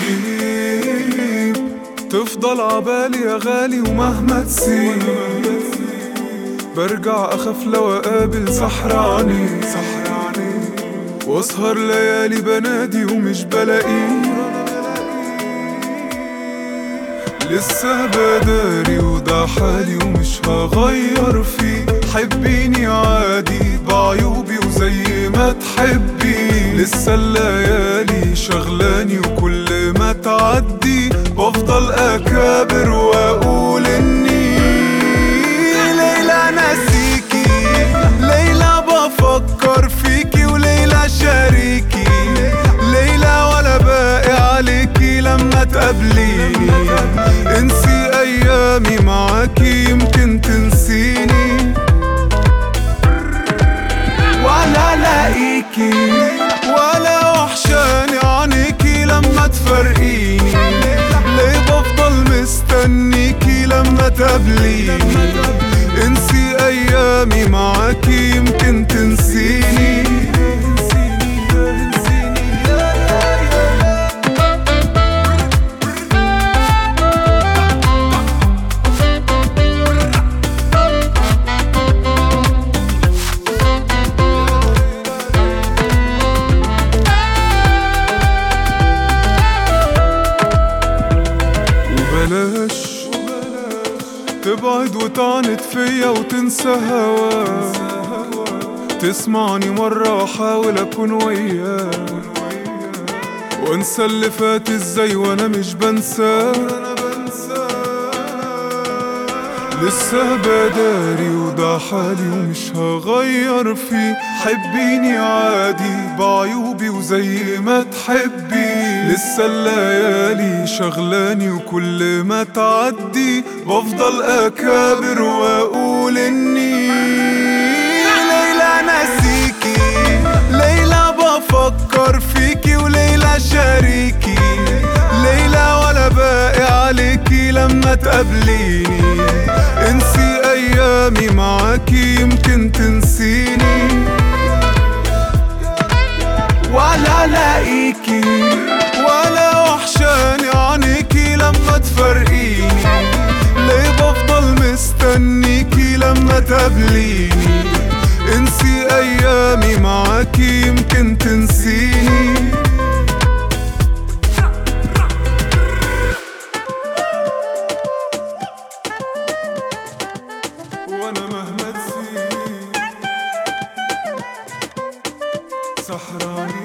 تغيب تفضل عبالي يا غالي ومهما تسيب برجع أخاف لو أقابل سحراني سحراني واسهر ليالي بنادي ومش بلاقيه لسه بداري وده حالي ومش هغير فيه حبيني عادي بعيوبي وزي ما تحبي لسه الليالي شغلاني وكل ما تعدي بفضل اكابر واقول اني ليلى ناسيكي ليلى بفكر فيكي وليلى شريكي ليلى ولا باقي عليكي لما تقابليني انسي ايامي معاكي يمكن تنسيني ولا لاقيكي ولا وحشاني عنيكي لما تفرقيني ليه بفضل مستنيكي لما تقابليني انسي ايامي معاكي يمكن تنسيني وبلاش تبعد وتعند فيا وتنسى هواك تسمعني مرة واحاول اكون وياك وانسى اللي فات ازاي وانا مش بنساه لسه بداري وده حالي ومش هغير فيه حبيني عادي بعيوبي وزي ما تحبي لسه الليالي شغلاني وكل ما تعدي بفضل اكابر واقول اني ليلى ناسيكي ليلى بفكر فيكي وليلى شريكي ليلى ولا باقي عليكي لما تقابليني انسي ايامي معاكي يمكن تنسيني ولا لاقيكي ولا وحشاني عنيكي لما تفرقيني ليه بفضل مستنيكي لما تقابليني انسي ايامي معاكي يمكن تنسيني وانا مهما تسيب سحراني